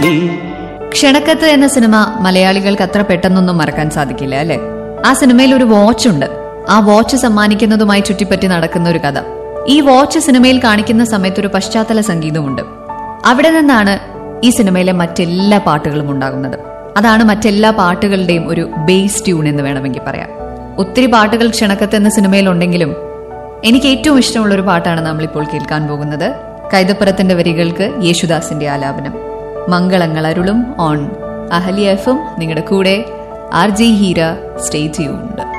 ക്ഷണക്കത്ത് എന്ന സിനിമ മലയാളികൾക്ക് അത്ര പെട്ടെന്നൊന്നും മറക്കാൻ സാധിക്കില്ല അല്ലെ ആ സിനിമയിൽ ഒരു വാച്ച് ഉണ്ട് ആ വാച്ച് സമ്മാനിക്കുന്നതുമായി ചുറ്റിപ്പറ്റി നടക്കുന്ന ഒരു കഥ ഈ വാച്ച് സിനിമയിൽ കാണിക്കുന്ന സമയത്ത് ഒരു പശ്ചാത്തല സംഗീതമുണ്ട് അവിടെ നിന്നാണ് ഈ സിനിമയിലെ മറ്റെല്ലാ പാട്ടുകളും ഉണ്ടാകുന്നത് അതാണ് മറ്റെല്ലാ പാട്ടുകളുടെയും ഒരു ബേസ് ട്യൂൺ എന്ന് വേണമെങ്കിൽ പറയാം ഒത്തിരി പാട്ടുകൾ ക്ഷണക്കത്ത് എന്ന സിനിമയിൽ ഉണ്ടെങ്കിലും എനിക്ക് ഏറ്റവും ഇഷ്ടമുള്ള ഒരു പാട്ടാണ് നമ്മളിപ്പോൾ കേൾക്കാൻ പോകുന്നത് കൈതപ്പുറത്തിന്റെ വരികൾക്ക് യേശുദാസിന്റെ ആലാപനം മംഗളങ്ങൾ അരുളും ഓൺ അഹലി എഫും നിങ്ങളുടെ കൂടെ R G Heera stay tuned